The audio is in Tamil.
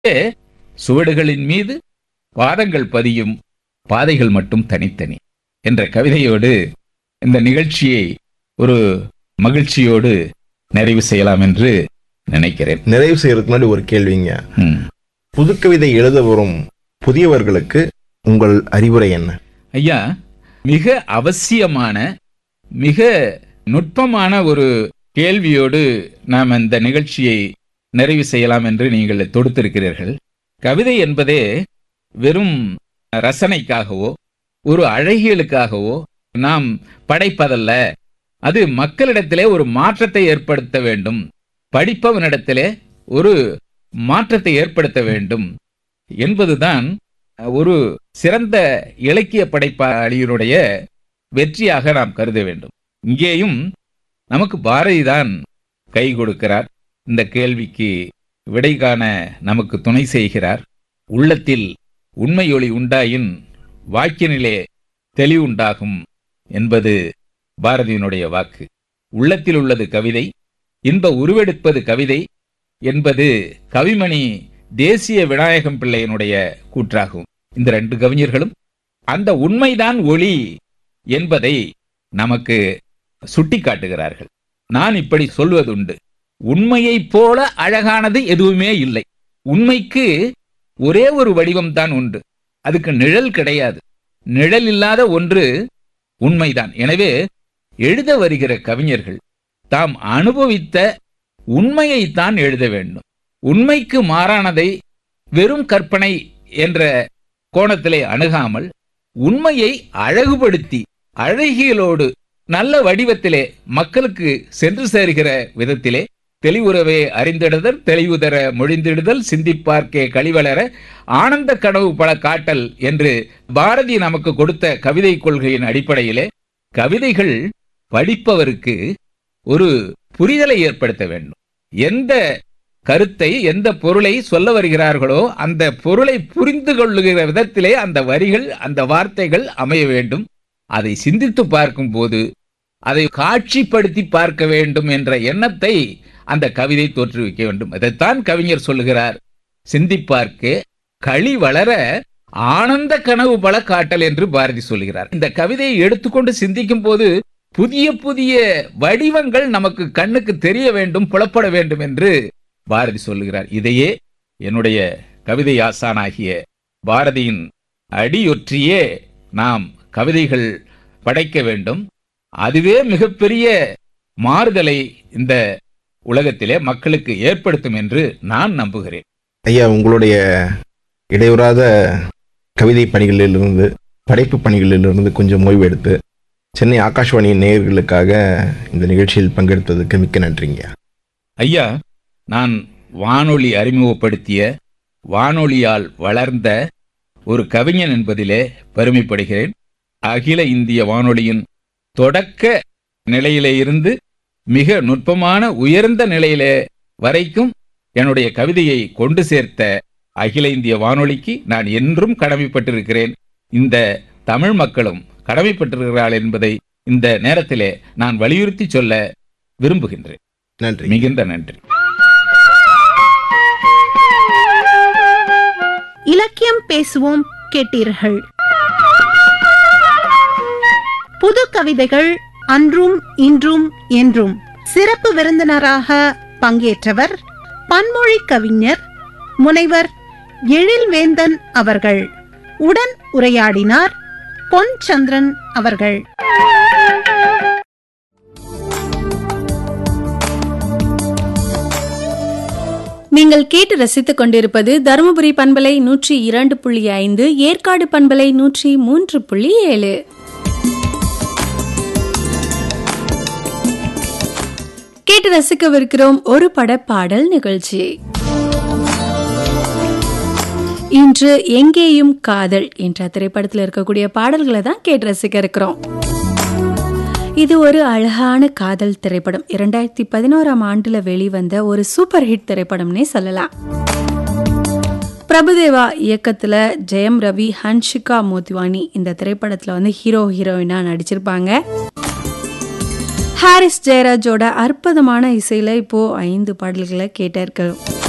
சுவடுகளின் மீது பாதங்கள் பதியும் பாதைகள் மட்டும் தனித்தனி என்ற கவிதையோடு இந்த நிகழ்ச்சியை ஒரு மகிழ்ச்சியோடு நிறைவு செய்யலாம் என்று நினைக்கிறேன் நிறைவு செய்யறதுக்கு முன்னாடி ஒரு கேள்விங்க ம். புதுக்கவிதை எழுத வரும் புதியவர்களுக்கு உங்கள் அறிவுரை என்ன ஐயா மிக அவசியமான மிக நுட்பமான ஒரு கேள்வியோடு நாம் இந்த நிகழ்ச்சியை நிறைவு செய்யலாம் என்று நீங்கள் தொடுத்திருக்கிறீர்கள் கவிதை என்பதே வெறும் ரசனைக்காகவோ ஒரு அழகியலுக்காகவோ நாம் படைப்பதல்ல அது மக்களிடத்திலே ஒரு மாற்றத்தை ஏற்படுத்த வேண்டும் படிப்பவனிடத்திலே ஒரு மாற்றத்தை ஏற்படுத்த வேண்டும் என்பதுதான் ஒரு சிறந்த இலக்கிய படைப்பாளியருடைய வெற்றியாக நாம் கருத வேண்டும் இங்கேயும் நமக்கு பாரதிதான் கை கொடுக்கிறார் இந்த கேள்விக்கு விடை காண நமக்கு துணை செய்கிறார் உள்ளத்தில் உண்மையொளி உண்டாயின் வாக்கினிலே தெளிவுண்டாகும் என்பது பாரதியினுடைய வாக்கு உள்ளத்தில் உள்ளது கவிதை இன்ப உருவெடுப்பது கவிதை என்பது கவிமணி தேசிய விநாயகம் பிள்ளையினுடைய கூற்றாகும் இந்த ரெண்டு கவிஞர்களும் அந்த உண்மைதான் ஒளி என்பதை நமக்கு சுட்டிக்காட்டுகிறார்கள் நான் இப்படி சொல்வதுண்டு உண்மையைப் போல அழகானது எதுவுமே இல்லை உண்மைக்கு ஒரே ஒரு வடிவம்தான் உண்டு அதுக்கு நிழல் கிடையாது நிழல் இல்லாத ஒன்று உண்மைதான் எனவே எழுத வருகிற கவிஞர்கள் தாம் அனுபவித்த உண்மையைத்தான் எழுத வேண்டும் உண்மைக்கு மாறானதை வெறும் கற்பனை என்ற கோணத்திலே அணுகாமல் உண்மையை அழகுபடுத்தி அழகியலோடு நல்ல வடிவத்திலே மக்களுக்கு சென்று சேர்கிற விதத்திலே தெளிவுறவே அறிந்திடுதல் தெளிவுதர மொழிந்திடுதல் சிந்திப்பார்க்கே கழிவளர ஆனந்த கனவு பல காட்டல் என்று பாரதி நமக்கு கொடுத்த கவிதை கொள்கையின் அடிப்படையிலே கவிதைகள் படிப்பவருக்கு ஒரு புரிதலை ஏற்படுத்த வேண்டும் எந்த கருத்தை எந்த பொருளை சொல்ல வருகிறார்களோ அந்த பொருளை புரிந்து கொள்ளுகிற விதத்திலே அந்த வரிகள் அந்த வார்த்தைகள் அமைய வேண்டும் அதை சிந்தித்து பார்க்கும் போது அதை காட்சிப்படுத்தி பார்க்க வேண்டும் என்ற எண்ணத்தை அந்த கவிதை தோற்றுவிக்க வேண்டும் இதைத்தான் கவிஞர் சொல்லுகிறார் சிந்திப்பார்க்கு களி வளர ஆனந்த கனவு பல காட்டல் என்று பாரதி சொல்கிறார் இந்த கவிதையை எடுத்துக்கொண்டு சிந்திக்கும் போது புதிய புதிய வடிவங்கள் நமக்கு கண்ணுக்கு தெரிய வேண்டும் புலப்பட வேண்டும் என்று பாரதி சொல்லுகிறார் இதையே என்னுடைய கவிதை ஆசானாகிய பாரதியின் அடியொற்றியே நாம் கவிதைகள் படைக்க வேண்டும் அதுவே மிகப்பெரிய மாறுதலை இந்த உலகத்திலே மக்களுக்கு ஏற்படுத்தும் என்று நான் நம்புகிறேன் ஐயா உங்களுடைய இடையூறாத கவிதை பணிகளிலிருந்து படைப்பு பணிகளிலிருந்து கொஞ்சம் ஓய்வு எடுத்து சென்னை ஆகாஷ்வாணியின் நேயர்களுக்காக இந்த நிகழ்ச்சியில் பங்கெடுத்ததுக்கு மிக்க நன்றிங்க ஐயா நான் வானொலி அறிமுகப்படுத்திய வானொலியால் வளர்ந்த ஒரு கவிஞன் என்பதிலே பெருமைப்படுகிறேன் அகில இந்திய வானொலியின் தொடக்க நிலையிலே இருந்து மிக நுட்பமான உயர்ந்த நிலையிலே வரைக்கும் என்னுடைய கவிதையை கொண்டு சேர்த்த அகில இந்திய வானொலிக்கு நான் என்றும் கடமைப்பட்டிருக்கிறேன் இந்த தமிழ் மக்களும் கடமைப்பட்டிருக்கிறார்கள் என்பதை இந்த நேரத்திலே நான் வலியுறுத்தி சொல்ல விரும்புகின்றேன் நன்றி மிகுந்த நன்றி இலக்கியம் பேசுவோம் கேட்டீர்கள் புது கவிதைகள் அன்றும் இன்றும் என்றும் சிறப்பு விருந்தினராக பங்கேற்றவர் பன்மொழி கவிஞர் முனைவர் எழில்வேந்தன் அவர்கள் உடன் உரையாடினார் பொன் சந்திரன் அவர்கள் நீங்கள் கேட்டு ரசித்துக் கொண்டிருப்பது தருமபுரி பண்பலை நூற்றி இரண்டு புள்ளி ஐந்து ஏற்காடு பண்பலை நூற்றி மூன்று புள்ளி ஏழு கேட்டு ரசிக்கவிருக்கிறோம் ஒரு பட பாடல் நிகழ்ச்சி இன்று எங்கேயும் காதல் என்ற திரைப்படத்தில் இருக்கக்கூடிய பாடல்களை தான் கேட்டு ரசிக்க இருக்கிறோம் இது ஒரு அழகான காதல் திரைப்படம் இரண்டாயிரத்தி பதினோராம் ஆண்டுல வெளிவந்த ஒரு சூப்பர் ஹிட் திரைப்படம்னே சொல்லலாம் பிரபுதேவா இயக்கத்துல ஜெயம் ரவி ஹன்ஷிகா மோத்வானி இந்த திரைப்படத்துல வந்து ஹீரோ ஹீரோயினா நடிச்சிருப்பாங்க ஹாரிஸ் ஜெயராஜோட அற்புதமான இசையில இப்போ ஐந்து பாடல்களை கேட்டிருக்கிறோம்